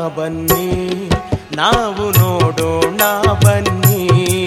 ಬನ್ನಿ ನಾವು ನೋಡೋಣ ಬನ್ನಿ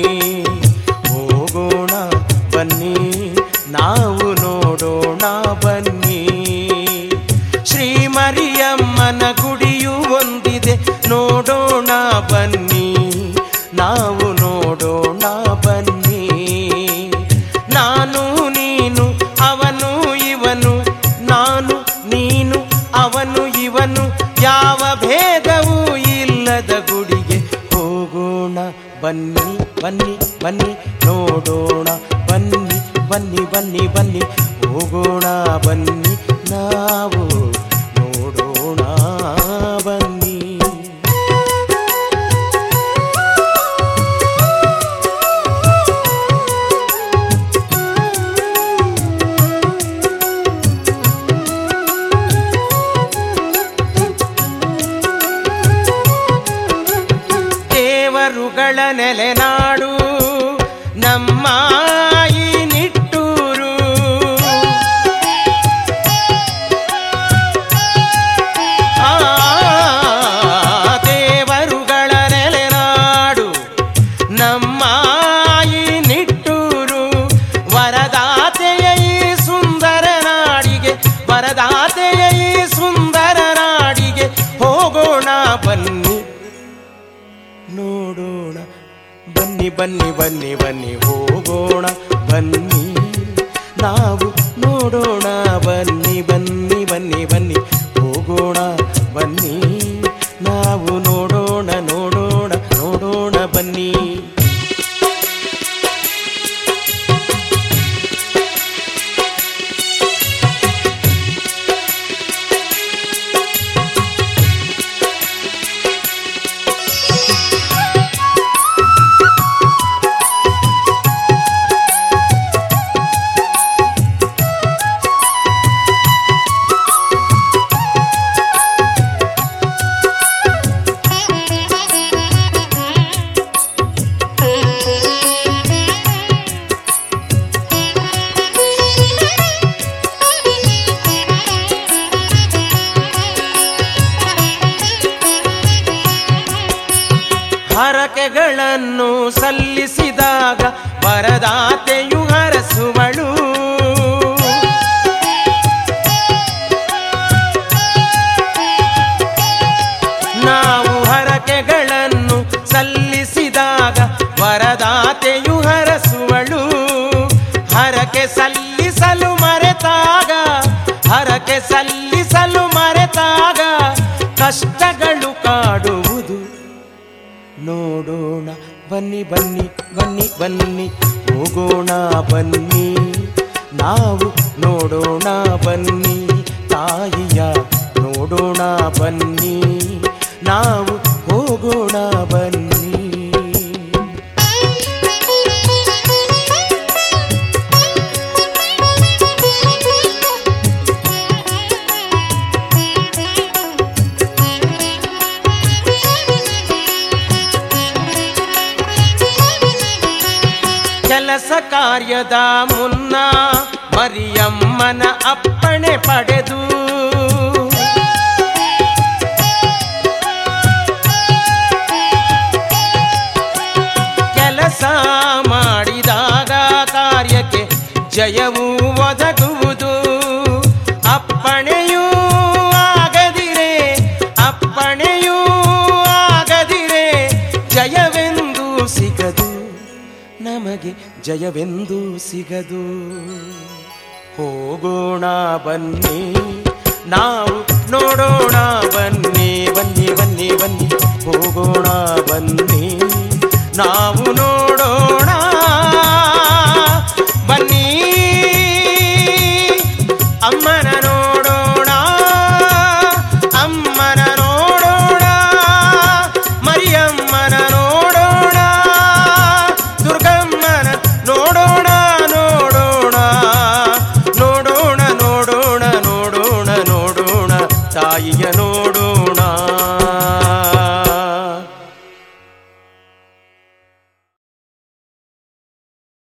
ಹೋಗೋಣ ಬನ್ನಿ ನಾವು ನೋಡೋಣ ಬನ್ನಿ ಶ್ರೀ ಮರಿಯಮ್ಮನ ಗುಡಿಯು ಒಂದಿದೆ ನೋಡೋಣ ಬನ್ನಿ ನಾವು ನೋಡೋಣ ಬನ್ನಿ ನಾನು ನೀನು ಅವನು ಇವನು ನಾನು ನೀನು ಅವನು ಇವನು ಯಾವ ಭೇದವೂ ಇಲ್ಲದ ಗುಡಿಗೆ ಹೋಗೋಣ ಬನ್ನಿ ಬನ್ನಿ ಬನ್ನಿ ನೋಡೋಣ ಬನ್ನಿ ಬನ್ನಿ ಬನ್ನಿ ಬನ್ನಿ ಹೋಗೋಣ ಬನ್ನಿ ನಾವು ನೋಡೋಣ ಬನ್ನಿ ದೇವರುಗಳ ನೆಲೆನಾಡು ನಮ್ಮ ಈ ನಿಟ್ಟೂರು ಆ, ದೇವರುಗಳ ನೆಲೆನಾಡು ನಮ್ಮ ಈ ನಿಟ್ಟೂರು ವರದಾತೆಯ ಈ ಸುಂದರ ನಾಡಿಗೆ ವರದಾತೆಯ ಈ ಸುಂದರ ನಾಡಿಗೆ ಹೋಗೋಣ ಬನ್ನಿ ನೋಡೋಣ ಬನ್ನಿ ಬನ್ನಿ ಬನ್ನಿ ಬನ್ನಿ ಹೋಗೋಣ ಬನ್ನಿ ನಾವು ನೋಡೋಣ ಬನ್ನಿ ಬನ್ನಿ ಬನ್ನಿ ಬನ್ನಿ ಹೋಗೋಣ ಬನ್ನಿ ನಾವು ನೋಡೋಣ ನೋಡೋಣ ನೋಡೋಣ ಬನ್ನಿ ಹರಕೆಗಳನ್ನು ಸಲ್ಲಿಸಿದಾಗ ವರದಾತೆಯು ಹರಸುವಳು ನಾವು ಹರಕೆಗಳನ್ನು ಸಲ್ಲಿಸಿದಾಗ ವರದಾತೆಯು ಹರಸುವಳು ಹರಕೆ ಸಲ್ಲಿಸಲು ಮರೆತಾಗ ಹರಕೆ ಸಲ್ಲಿಸಲು ಮರೆತಾಗ ಕಷ್ಟಗಳು ಕಾಡುವುದು ನೋಡೋಣ ಬನ್ನಿ ಬನ್ನಿ ಬನ್ನಿ ಬನ್ನಿ ಹೋಗೋಣ ಬನ್ನಿ ನಾವು ನೋಡೋಣ ಬನ್ನಿ ತಾಯಿಯ ನೋಡೋಣ ಬನ್ನಿ ನಾವು ಹೋಗೋಣ ಬನ್ನಿ ಕೆಲಸ ಕಾರ್ಯದ ಮುನ್ನ ಮರಿಯಮ್ಮನ ಅಪ್ಪಣೆ ಪಡೆದು ಕೆಲಸ ಮಾಡಿದಾಗ ಕಾರ್ಯಕ್ಕೆ ಜಯವು ಒದಗುವುದು ಅಪ್ಪಣೆಯೂ ಆಗದಿರೆ ಅಪ್ಪಣೆಯೂ ಆಗದಿರೆ ಜಯವೆಂದು ಸಿಗದು ನಮಗೆ ಜಯವೆಂದು ಸಿಗದು ಹೋಗೋಣ ಬನ್ನಿ ನಾವು ನೋಡೋಣ ಬನ್ನಿ ಬನ್ನಿ ಬನ್ನಿ ಬನ್ನಿ ಹೋಗೋಣ ಬನ್ನಿ ನಾವು ನೋಡೋಣ ಬನ್ನಿ ಅಮ್ಮನ ನೋಡೋಣ ಅಮ್ಮನ ನೋಡೋಣ ಮರಿಯಮ್ಮನ ನೋಡೋಣ ದುರ್ಗಮ್ಮನ ನೋಡೋಣ ನೋಡೋಣ ನೋಡೋಣ ನೋಡೋಣ ನೋಡೋಣ ನೋಡೋಣ ತಾಯಿಯ ನೋಡೋಣ